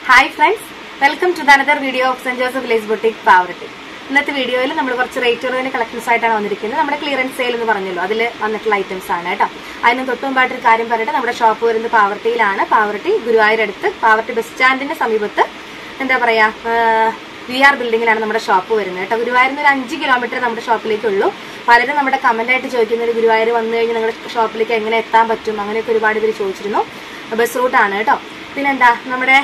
hi friends welcome to another video of Saint Joseph village boutique Pavaratty ഇന്നത്തെ വീഡിയോയിൽ നമ്മൾ കുറച്ച് റേറ്റ് കുറവിന് കളക്ഷൻസ് ആയിട്ടാണ് വന്നിരിക്കുന്നത് നമ്മുടെ ക്ലിയറൻസ് സെയിൽ എന്ന് പറഞ്ഞല്ലോ അതിൽ വന്നിട്ടുള്ള ഐറ്റംസ് ആണ് കേട്ടോ അതിന് തൊട്ട് മുമ്പായിട്ട് ഒരു കാര്യം പറയട്ടെ നമ്മുടെ ഷോപ്പ് വരുന്നത് പാവർട്ടിയിലാണ് പാവർട്ടി ഗുരുവായൂരടുത്ത് പാവർട്ടി ബസ് സ്റ്റാൻഡിന്റെ സമീപത്ത് എന്താ പറയാ വി ആർ ബിൽഡിങ്ങിലാണ് നമ്മുടെ ഷോപ്പ് വരുന്നത് കേട്ടോ ഗുരുവായൂരിൽ നിന്ന് ഒരു അഞ്ച് കിലോമീറ്റർ നമ്മുടെ ഷോപ്പിലേക്കുള്ളൂ പലരും നമ്മുടെ കമന്റ് ആയിട്ട് ചോദിക്കുന്നത് ഗുരുവായൂർ വന്നു കഴിഞ്ഞാൽ നിങ്ങളുടെ ഷോപ്പിലേക്ക് എങ്ങനെ എത്താൻ പറ്റും അങ്ങനെയൊക്കെ ഒരുപാട് പേര് ചോദിച്ചിരുന്നു ബസ് റൂട്ടാണ് കേട്ടോ പിന്നെന്താ നമ്മുടെ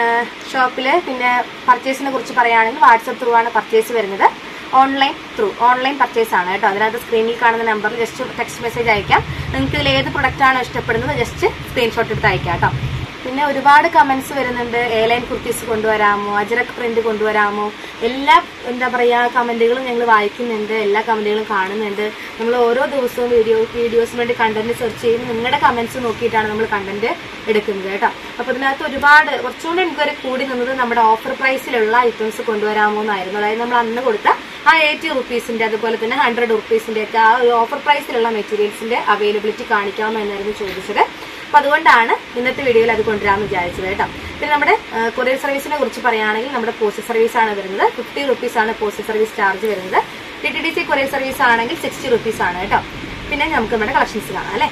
ഷോപ്പിൽ പിന്നെ പർച്ചേസിനെ കുറിച്ച് പറയുകയാണെങ്കിൽ വാട്സപ്പ് ത്രൂ ആണ് പർച്ചേസ് വരുന്നത് ഓൺലൈൻ ത്രൂ ഓൺലൈൻ പർച്ചേസ് ആണ് കേട്ടോ അതിനകത്ത് സ്ക്രീനിൽ കാണുന്ന നമ്പറിൽ ജസ്റ്റ് ടെക്സ്റ്റ് മെസ്സേജ് അയക്കാം നിങ്ങൾക്ക് ഇതിൽ ഏത് പ്രൊഡക്റ്റ് ആണോ ഇഷ്ടപ്പെടുന്നത് ജസ്റ്റ് സ്ക്രീൻഷോട്ട് എടുത്ത് അയക്കാം കേട്ടോ പിന്നെ ഒരുപാട് കമന്റ്സ് വരുന്നുണ്ട് എ ലൈൻ കുർത്തീസ് കൊണ്ടുവരാമോ അജറക് പ്രിന്റ് കൊണ്ടുവരാമോ എല്ലാ എന്താ പറയാ കമന്റുകളും ഞങ്ങൾ വായിക്കുന്നുണ്ട് എല്ലാ കമന്റുകളും കാണുന്നുണ്ട് നമ്മൾ ഓരോ ദിവസവും വീഡിയോ വീഡിയോസിന് വേണ്ടി കണ്ടന്റ് സെർച്ച് ചെയ്ത് നിങ്ങളുടെ കമന്റ്സ് നോക്കിയിട്ടാണ് നമ്മൾ കണ്ടന്റ് എടുക്കുന്നത് കേട്ടോ അപ്പൊ ഇതിനകത്ത് ഒരുപാട് കുറച്ചുകൂടി എൻക്വയറി കൂടി നിന്നത് നമ്മുടെ ഓഫർ പ്രൈസിലുള്ള ഐറ്റംസ് കൊണ്ടുവരാമോ എന്നായിരുന്നു അതായത് നമ്മൾ അന്ന് കൊടുത്ത ആ എയ്റ്റി റുപ്പീസിന്റെ അതുപോലെ തന്നെ ഹൺഡ്രഡ് റുപ്പീസിന്റെ ഒക്കെ ആ ഒരു ഓഫർ പ്രൈസിലുള്ള മെറ്റീരിയൽസിന്റെ അവൈലബിലിറ്റി കാണിക്കാമോ എന്നായിരുന്നു ചോദിച്ചത് അപ്പൊ അതുകൊണ്ടാണ് ഇന്നത്തെ വീഡിയോയിൽ അത് കൊണ്ടുവരാമെന്ന് വിചാരിച്ചത് കേട്ടോ പിന്നെ നമ്മുടെ കൊറിയർ സർവീസിനെ കുറിച്ച് പറയുകയാണെങ്കിൽ നമ്മുടെ പോസ്റ്റ് സർവീസ് ആണ് വരുന്നത് ഫിഫ്റ്റി റുപ്പീസ് ആണ് പോസ്റ്റ് സർവീസ് ചാർജ് വരുന്നത് T T D C courier service ആണെങ്കിൽ സിക്സ്റ്റി റുപ്പീസ് ആണ് കേട്ടോ പിന്നെ നമുക്ക് നമ്മുടെ കളക്ഷൻസ് കാണാം അല്ലേ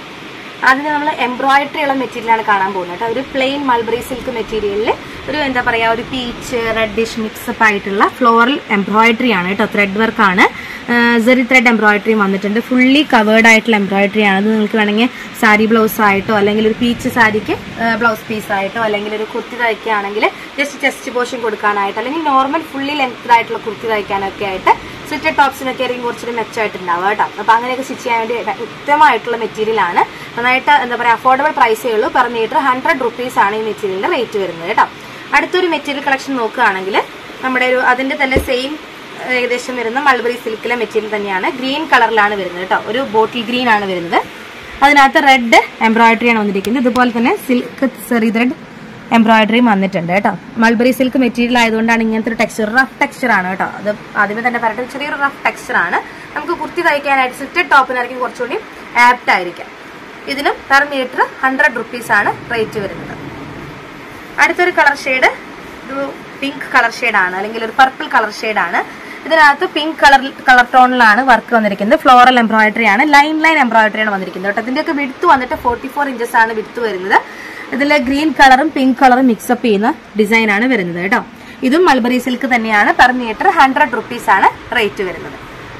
അതിന് നമ്മൾ എംബ്രോയിഡറി ഉള്ള മെറ്റീരിയലാണ് കാണാൻ പോകുന്നത് കേട്ടോ ഒരു പ്ലെയിൻ മൾബറി സിൽക്ക് മെറ്റീരിയലിൽ ഒരു എന്താ പറയുക ഒരു പീച്ച് റെഡിഷ് മിക്സപ്പ് ആയിട്ടുള്ള ഫ്ലോറൽ എംബ്രോയിഡറി ആണ് കേട്ടോ ത്രെഡ് വർക്ക് ആണ് സെറി ത്രെഡ് എംബ്രോയിഡറി വന്നിട്ടുണ്ട് ഫുള്ളി കവേർഡ് ആയിട്ടുള്ള എംബ്രോയിഡറി ആണ് അത് നിങ്ങൾക്ക് വേണമെങ്കിൽ സാരി ബ്ലൗസ് ആയിട്ടോ അല്ലെങ്കിൽ ഒരു പീച്ച് സാരിക്ക് ബ്ലൗസ് പീസ് ആയിട്ടോ അല്ലെങ്കിൽ ഒരു കുർത്തി തയ്ക്കുകയാണെങ്കിൽ ജസ്റ്റ് ചെസ്റ്റ് പോർഷൻ കൊടുക്കാനായിട്ട് അല്ലെങ്കിൽ നോർമൽ ഫുള്ളി ലെങ്ത് ആയിട്ടുള്ള കുർത്തി തയ്ക്കാനൊക്കെ ആയിട്ട് സ്വിറ്റഡ് ടോപ്സിനൊക്കെ ആയിരിക്കും കുറച്ചുകൂടി മെച്ചമായിട്ടുണ്ടാവുക കേട്ടോ അപ്പൊ അങ്ങനെയൊക്കെ സ്റ്റിച്ച് ചെയ്യാൻ വേണ്ടി ഉത്തമമായിട്ടുള്ള മെറ്റീരിയൽ ആണ് നന്നായിട്ട് എന്താ പറയുക അഫോർഡബിൾ പ്രൈസേ ഉള്ളൂ പെർ മീറ്റർ ഹൺഡ്രഡ് റുപ്പീസ് ആണ് ഈ മെറ്റീരിയലിന്റെ റേറ്റ് വരുന്നത് കേട്ടോ അടുത്തൊരു മെറ്റീരിയൽ കളക്ഷൻ നോക്കുകയാണെങ്കിൽ നമ്മുടെ ഒരു അതിന്റെ തന്നെ സെയിം ഏകദേശം വരുന്ന മൾബറി സിൽക്കിലെ മെറ്റീരിയൽ തന്നെയാണ് ഗ്രീൻ കളറിലാണ് വരുന്നത് കേട്ടോ ഒരു ബോട്ടിൽ ഗ്രീൻ ആണ് വരുന്നത് അതിനകത്ത് റെഡ് എംബ്രോയിഡറി ആണ് വന്നിരിക്കുന്നത് ഇതുപോലെ തന്നെ സിൽക്ക് സെറി ത്രെഡ് എംബ്രോയിഡറിയും വന്നിട്ടുണ്ട് കേട്ടോ മൾബറി സിൽക്ക് മെറ്റീരിയൽ ആയതുകൊണ്ടാണ് ഇങ്ങനത്തെ ഒരു ടെക്സ്ചർ റഫ് ടെക്സ്ചർ ആണ് കേട്ടോ അത് ആദ്യമേ തന്നെ പറയട്ടെ ചെറിയൊരു റഫ് ടെക്സ്ചർ ആണ് നമുക്ക് കുർത്തി തയ്ക്കാനായിട്ട് സ്ലിറ്റഡ് ടോപ്പിനായിരിക്കും കുറച്ചുകൂടി ആപ്റ്റ് ആയിരിക്കാം ഇതിനും പെർ മീറ്റർ ഹൺഡ്രഡ് റുപ്പീസ് ആണ് റേറ്റ് വരുന്നത് അടുത്തൊരു കളർ ഷെയ്ഡ് ഒരു പിങ്ക് കളർ ഷെയ്ഡാണ് അല്ലെങ്കിൽ ഒരു പർപ്പിൾ കളർ ഷെയ്ഡാണ് ഇതിനകത്ത് പിങ്ക് കളർ കളർ ടോണിലാണ് വർക്ക് വന്നിരിക്കുന്നത് ഫ്ലോറൽ എംബ്രോയിഡറി ആണ് ലൈൻ ലൈൻ എംബ്രോയിഡറി ആണ് വന്നിരിക്കുന്നത് കേട്ടോ ഇതിന്റെയൊക്കെ വിടുത്ത് വന്നിട്ട് ഫോർട്ടി ഫോർ ഇഞ്ചസ് ആണ് വിടുത്ത് വരുന്നത് ഇതിൽ ഗ്രീൻ കളറും പിങ്ക് കളറും മിക്സപ്പ് ചെയ്യുന്ന ഡിസൈൻ ആണ് വരുന്നത് കേട്ടോ ഇതും മൾബറി സിൽക്ക് തന്നെയാണ് പെർ മീറ്റർ ഹൺഡ്രഡ് റുപ്പീസ് ആണ് റേറ്റ് വരുന്നത്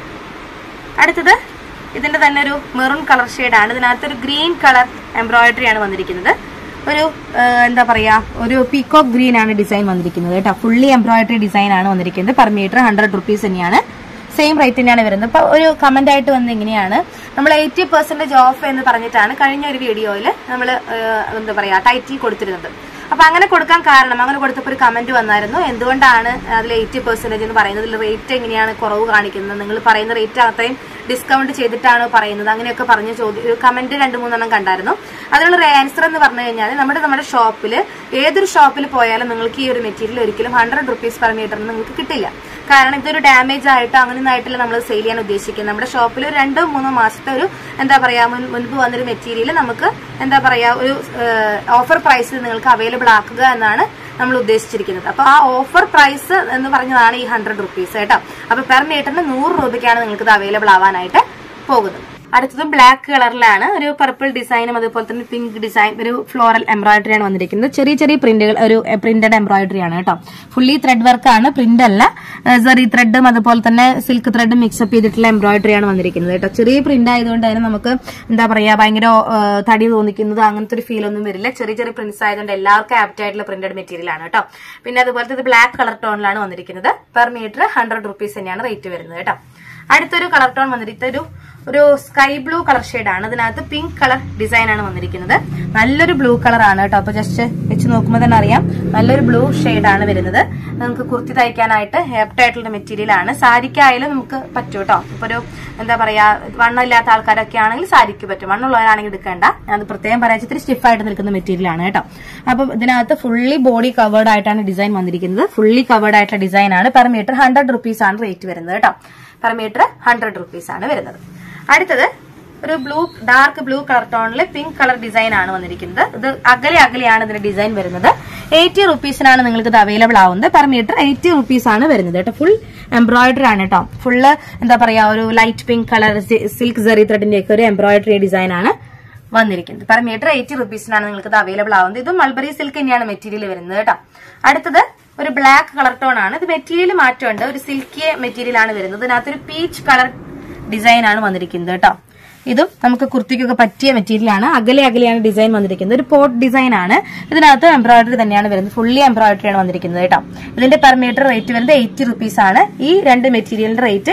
അടുത്തത് ഇതിന്റെ തന്നെ ഒരു മെറൂൺ കളർ ഷെയ്ഡാണ് ഇതിനകത്ത് ഒരു ഗ്രീൻ കളർ എംബ്രോയിഡറി ആണ് വന്നിരിക്കുന്നത് ഒരു എന്താ പറയാ ഒരു പീകോക്ക് ഗ്രീൻ ആണ് ഡിസൈൻ വന്നിരിക്കുന്നത് കേട്ടോ ഫുള്ളി എംബ്രോയിഡറി ഡിസൈൻ ആണ് വന്നിരിക്കുന്നത് പെർ മീറ്റർ ഹൺഡ്രഡ് റുപ്പീസ് തന്നെയാണ് സെയിം റേറ്റ് തന്നെയാണ് വരുന്നത് ഇപ്പൊ ഒരു കമന്റ് ആയിട്ട് വന്നത് ഇങ്ങനെയാണ് നമ്മൾ എയ്റ്റി പെർസെന്റേജ് ഓഫ് എന്ന് പറഞ്ഞിട്ടാണ് കഴിഞ്ഞ ഒരു വീഡിയോയിൽ നമ്മൾ എന്താ പറയാ ടൈറ്റിൽ കൊടുത്തിരുന്നത് അപ്പൊ അങ്ങനെ കൊടുക്കാൻ കാരണം അങ്ങനെ കൊടുത്തപ്പോൾ ഒരു കമന്റ് വന്നായിരുന്നു എന്തുകൊണ്ടാണ് അതിൽ എയ്റ്റി പെർസെന്റേജ് എന്ന് പറയുന്നത് റേറ്റ് എങ്ങനെയാണ് കുറവ് കാണിക്കുന്നത് നിങ്ങൾ പറയുന്ന റേറ്റ് അത്രയും ഡിസ്കൗണ്ട് ചെയ്തിട്ടാണ് പറയുന്നത് അങ്ങനെയൊക്കെ പറഞ്ഞ ചോദ്യം കമന്റ് രണ്ട് മൂന്നെണ്ണം കണ്ടായിരുന്നു അതിനുള്ള ആൻസർ എന്ന് പറഞ്ഞു കഴിഞ്ഞാൽ നമ്മുടെ നമ്മുടെ ഷോപ്പിൽ ഏതൊരു ഷോപ്പിൽ പോയാലും നിങ്ങൾക്ക് ഈ ഒരു മെറ്റീരിയൽ ഒരിക്കലും ഹൺഡ്രഡ് റുപ്പീസ് പെർ മീറ്ററിന് നിങ്ങൾക്ക് കിട്ടില്ല കാരണം ഇതൊരു ഡാമേജ് ആയിട്ടോ അങ്ങനെ ആയിട്ടല്ല നമ്മൾ സെയിൽ ചെയ്യാൻ ഉദ്ദേശിക്കുന്നത് നമ്മുടെ ഷോപ്പിൽ രണ്ടോ മൂന്നോ മാസത്തെ ഒരു എന്താ പറയാ മുൻപ് വന്നൊരു മെറ്റീരിയൽ നമുക്ക് എന്താ പറയാ ഒരു ഓഫർ പ്രൈസിൽ നിങ്ങൾക്ക് അവൈലബിൾ ആക്കുക എന്നാണ് നമ്മൾ ഉദ്ദേശിച്ചിരിക്കുന്നത് അപ്പൊ ആ ഓഫർ പ്രൈസ് എന്ന് പറഞ്ഞതാണ് ഈ ഹൺഡ്രഡ് റുപ്പീസ് കേട്ടോ അപ്പൊ പെർ മീറ്ററിന് നൂറ് രൂപയ്ക്കാണ് നിങ്ങൾക്ക് ഇത് അവൈലബിൾ ആവാനായിട്ട് പോകുന്നത് അടുത്തത് ബ്ലാക്ക് കളറിലാണ് ഒരു പർപ്പിൾ ഡിസൈനും അതുപോലെ തന്നെ പിങ്ക് ഡിസൈൻ ഒരു ഫ്ലോറൽ എംബ്രോയിഡറി ആണ് വന്നിരിക്കുന്നത് ചെറിയ ചെറിയ പ്രിന്റുകൾ ഒരു പ്രിന്റഡ് എംബ്രോയിഡറി ആണ് കേട്ടോ ഫുള്ളി ത്രെഡ് വർക്ക് ആണ് പ്രിന്റ് അല്ല സെറി ത്രെഡും അതുപോലെ തന്നെ സിൽക്ക് ത്രെഡും മിക്സപ്പ് ചെയ്തിട്ടുള്ള എംബ്രോയിഡറി ആണ് വന്നിരിക്കുന്നത് കേട്ടോ ചെറിയ പ്രിന്റ് ആയതുകൊണ്ട് തന്നെ നമുക്ക് എന്താ പറയാ ഭയങ്കര തടി തോന്നിക്കുന്നത് അങ്ങനത്തെ ഒരു ഫീൽ ഒന്നും വരില്ല ചെറിയ ചെറിയ പ്രിന്റ്സ് ആയതുകൊണ്ട് എല്ലാവർക്കും ആപ്റ്റ് ആയിട്ടുള്ള പ്രിന്റഡ് മെറ്റീരിയൽ ആണ് കേട്ടോ പിന്നെ അതുപോലെ ഇത് ബ്ലാക്ക് കളർ ടോണിലാണ് വന്നിരിക്കുന്നത് പെർ മീറ്റർ ഹൺഡ്രഡ് റുപ്പീസ് തന്നെയാണ് റേറ്റ് വരുന്നത് കേട്ടോ അടുത്തൊരു കളർ ടോൺ വന്നിട്ട് ഒരു ഒരു സ്കൈ ബ്ലൂ കളർ ഷെയ്ഡാണ് ഇതിനകത്ത് പിങ്ക് കളർ ഡിസൈൻ ആണ് വന്നിരിക്കുന്നത് നല്ലൊരു ബ്ലൂ കളർ ആണ് കേട്ടോ അപ്പൊ ജസ്റ്റ് വെച്ച് നോക്കുമ്പോൾ തന്നെ അറിയാം നല്ലൊരു ബ്ലൂ ആണ് വരുന്നത് നമുക്ക് കുർത്തി തയ്ക്കാനായിട്ട് ഹെപ്റ്റ് ആയിട്ടുള്ള മെറ്റീരിയൽ ആണ് സാരിക്കായാലും നമുക്ക് പറ്റും കേട്ടോ ഇപ്പൊ ഒരു എന്താ പറയാ വണ്ണമില്ലാത്ത ആൾക്കാരൊക്കെ ആണെങ്കിൽ സാരിക്ക് പറ്റും വണ്ണുള്ളവരാണെങ്കിൽ എടുക്കേണ്ട അത് പ്രത്യേകം പറയാൻ ഇത്തിരി സ്റ്റിഫ് ആയിട്ട് നിൽക്കുന്ന മെറ്റീരിയൽ ആണ് കേട്ടോ അപ്പൊ ഇതിനകത്ത് ഫുള്ളി ബോഡി കവേർഡ് ആയിട്ടാണ് ഡിസൈൻ വന്നിരിക്കുന്നത് ഫുള്ളി കവേർഡ് ആയിട്ടുള്ള ഡിസൈൻ ആണ് പെർ മീറ്റർ ഹൺഡ്രഡ് റുപ്പീസ് ആണ് റേറ്റ് വരുന്നത് കേട്ടോ പെർ മീറ്റർ ഹൺഡ്രഡ് റുപ്പീസ് ആണ് വരുന്നത് അടുത്തത് ഒരു ബ്ലൂ ഡാർക്ക് ബ്ലൂ കളർ ടോണിൽ പിങ്ക് കളർ ഡിസൈൻ ആണ് വന്നിരിക്കുന്നത് ഇത് അകലെ അകലെയാണ് ഇതിന്റെ ഡിസൈൻ വരുന്നത് എയ്റ്റി റുപ്പീസിനാണ് നിങ്ങൾക്ക് ഇത് അവൈലബിൾ ആവുന്നത് പെർ മീറ്റർ എയ്റ്റി റുപ്പീസ് ആണ് വരുന്നത് കേട്ടോ ഫുൾ എംബ്രോയിഡറി ആണ് കേട്ടോ ഫുള്ള് എന്താ പറയാ ഒരു light pink colour silk zari ത്രെഡിന്റെ ഒക്കെ ഒരു എംബ്രോയിഡറി ഡിസൈൻ ആണ് വന്നിരിക്കുന്നത് പെർ മീറ്റർ എയ്റ്റി റുപ്പീസിനാണ് നിങ്ങൾക്ക് ഇത് അവൈലബിൾ ആവുന്നത് ഇതും മൾബറി സിൽക്ക് തന്നെയാണ് മെറ്റീരിയൽ വരുന്നത് കേട്ടോ അടുത്തത് ഒരു ബ്ലാക്ക് കളർ ടോൺ ആണ് ഇത് മെറ്റീരിയൽ മാറ്റമുണ്ട് ഒരു സിൽക്കി മെറ്റീരിയൽ ആണ് വരുന്നത് ഇതിനകത്തൊരു പീച്ച് കളർ ഡിസൈൻ ആണ് വന്നിരിക്കുന്നത് കേട്ടോ ഇതും നമുക്ക് കുർത്തിക്കൊക്കെ പറ്റിയ മെറ്റീരിയൽ ആണ് അകലെ അകലെയാണ് ഡിസൈൻ വന്നിരിക്കുന്നത് ഒരു പോട്ട് ഡിസൈൻ ആണ് ഇതിനകത്ത് എംബ്രോയിഡറി തന്നെയാണ് വരുന്നത് ഫുള്ളി എംബ്രോയിഡറി ആണ് വന്നിരിക്കുന്നത് കേട്ടോ ഇതിന്റെ പെർ മീറ്റർ റേറ്റ് വരുന്നത് എയ്റ്റി റുപ്പീസ് ആണ് ഈ രണ്ട് മെറ്റീരിയലിന്റെ റേറ്റ്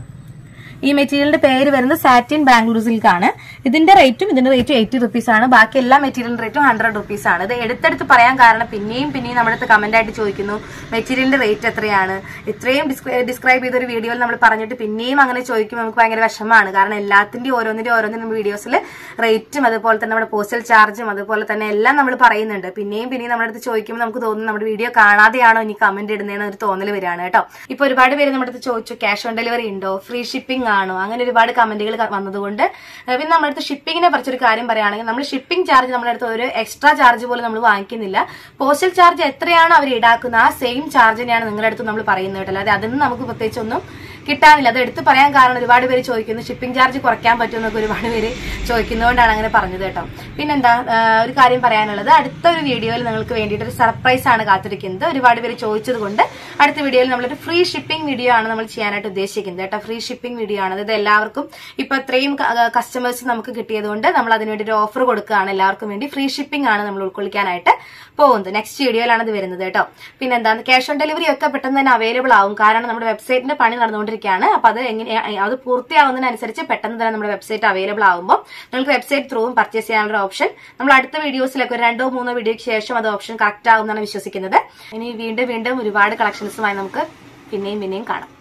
ഈ മെറ്റീരിയലിന്റെ പേര് വരുന്നത് സാറ്റിൻ ബാംഗ്ലൂർ സിൽക്ക് ആണ് ഇതിന്റെ റേറ്റും ഇതിന്റെ റേറ്റും എയ്റ്റി റുപ്പീസ് ആണ് ബാക്കി എല്ലാ മെറ്റീരിയലിന്റെ റേറ്റും ഹൺഡ്രഡ് റുപ്പീസ് ആണ് ഇത് എടുത്തെടുത്ത് പറയാൻ കാരണം പിന്നെയും പിന്നെയും നമ്മുടെ അടുത്ത് കമന്റ് ആയിട്ട് ചോദിക്കുന്നു മെറ്റീരിയലിന്റെ റേറ്റ് എത്രയാണ് ഇത്രയും ഡിസ്ക്രൈബ് ചെയ്ത ഒരു വീഡിയോയിൽ നമ്മൾ പറഞ്ഞിട്ട് പിന്നെയും അങ്ങനെ ചോദിക്കുമ്പോൾ നമുക്ക് ഭയങ്കര വിഷമമാണ് കാരണം എല്ലാത്തിന്റെയും ഓരോന്നിന്റെ ഓരോന്നിനും വീഡിയോസിൽ റേറ്റും അതുപോലെ തന്നെ നമ്മുടെ പോസ്റ്റൽ ചാർജും അതുപോലെ തന്നെ എല്ലാം നമ്മൾ പറയുന്നുണ്ട് പിന്നെയും പിന്നെയും നമ്മുടെ അടുത്ത് ചോദിക്കുമ്പോൾ നമുക്ക് തോന്നുന്നു നമ്മുടെ വീഡിയോ കാണാതെയാണോ ഇനി കമന്റ് ഇടുന്നതെന്ന് ഒരു തോന്നൽ വരികയാണ് കേട്ടോ ഇപ്പൊ ഒരുപാട് പേര് നമ്മുടെ അടുത്ത് ചോദിച്ചു ക്യാഷ് ഓൺ ഡെലിവറി ഉണ്ടോ ഫ്രീ ഷിപ്പിംഗ് ആണോ അങ്ങനെ ഒരുപാട് കമന്റുകൾ വന്നതുകൊണ്ട് ഏഹ് പിന്നെ നമ്മുടെ അടുത്ത് ഷിപ്പിങ്ങിനെ കുറിച്ചൊരു കാര്യം പറയുകയാണെങ്കിൽ നമ്മൾ ഷിപ്പിംഗ് ചാർജ് നമ്മുടെ അടുത്ത് ഒരു എക്സ്ട്രാ ചാർജ് പോലും നമ്മൾ വാങ്ങിക്കുന്നില്ല പോസ്റ്റൽ ചാർജ് എത്രയാണോ അവർ ഈടാക്കുന്ന ആ സെയിം ചാർജ് തന്നെയാണ് നിങ്ങളുടെ അടുത്ത് നമ്മൾ പറയുന്നത് കേട്ടോ അല്ലാതെ അതിന് നമുക്ക് പ്രത്യേകിച്ചൊന്നും കിട്ടാനില്ല അത് എടുത്ത് പറയാൻ കാരണം ഒരുപാട് പേര് ചോദിക്കുന്നു ഷിപ്പിംഗ് ചാർജ് കുറയ്ക്കാൻ പറ്റുമെന്നൊക്കെ ഒരുപാട് പേര് ചോദിക്കുന്നതുകൊണ്ടാണ് അങ്ങനെ പറഞ്ഞത് കേട്ടോ പിന്നെന്താ ആഹ് ഒരു കാര്യം പറയാനുള്ളത് അടുത്ത ഒരു വീഡിയോയിൽ നിങ്ങൾക്ക് വേണ്ടിയിട്ട് ഒരു സർപ്രൈസ് ആണ് കാത്തിരിക്കുന്നത് ഒരുപാട് പേര് ചോദിച്ചത് കൊണ്ട് അടുത്ത വീഡിയോയിൽ നമ്മളൊരു ഫ്രീ ഷിപ്പിംഗ് വീഡിയോ ആണ് നമ്മൾ ചെയ്യാനായിട്ട് ഉദ്ദേശിക്കുന്നത് കേട്ടോ ഫ്രീ ഷിപ്പിംഗ് വീഡിയോ ആണ് ഇത് എല്ലാവർക്കും ഇപ്പൊ ഇത്രയും കസ്റ്റമേഴ്സ് നമുക്ക് കിട്ടിയതുകൊണ്ട് നമ്മൾ അതിന് വേണ്ടി ഒരു ഓഫർ കൊടുക്കുകയാണ് എല്ലാവർക്കും വേണ്ടി ഫ്രീ ഷിപ്പിംഗ് ആണ് നമ്മൾ ഉൾക്കൊള്ളിക്കാനായിട്ട് പോകുന്നത് നെക്സ്റ്റ് വീഡിയോയിലാണ് ഇത് വരുന്നത് കേട്ടോ പിന്നെന്താ ക്യാഷ് ഓൺ ഡെലിവറി ഒക്കെ പെട്ടെന്ന് തന്നെ അവൈലബിൾ ആവും കാരണം നമ്മുടെ വെബ്സൈറ്റിന്റെ പണി നടന്നുകൊണ്ടിരിക്കുകയാണ് അപ്പൊ അത് എങ്ങനെ അത് പൂർത്തിയാവുന്നതിനനുസരിച്ച് പെട്ടെന്ന് തന്നെ നമ്മുടെ വെബ്സൈറ്റ് അവൈലബിൾ ആകുമ്പോൾ നിങ്ങൾക്ക് വെബ്സൈറ്റ് ത്രൂവും പർച്ചേസ് ചെയ്യാനുള്ള ഓപ്ഷൻ നമ്മൾ അടുത്ത വീഡിയോസിലൊക്കെ ഒരു രണ്ടോ മൂന്നോ വീഡിയോയ്ക്ക് ശേഷം അത് ഓപ്ഷൻ കറക്റ്റ് ആകുമെന്നാണ് വിശ്വസിക്കുന്നത് ഇനി വീണ്ടും വീണ്ടും ഒരുപാട് കളക്ഷൻസുമായി നമുക്ക് പിന്നെയും പിന്നെയും കാണാം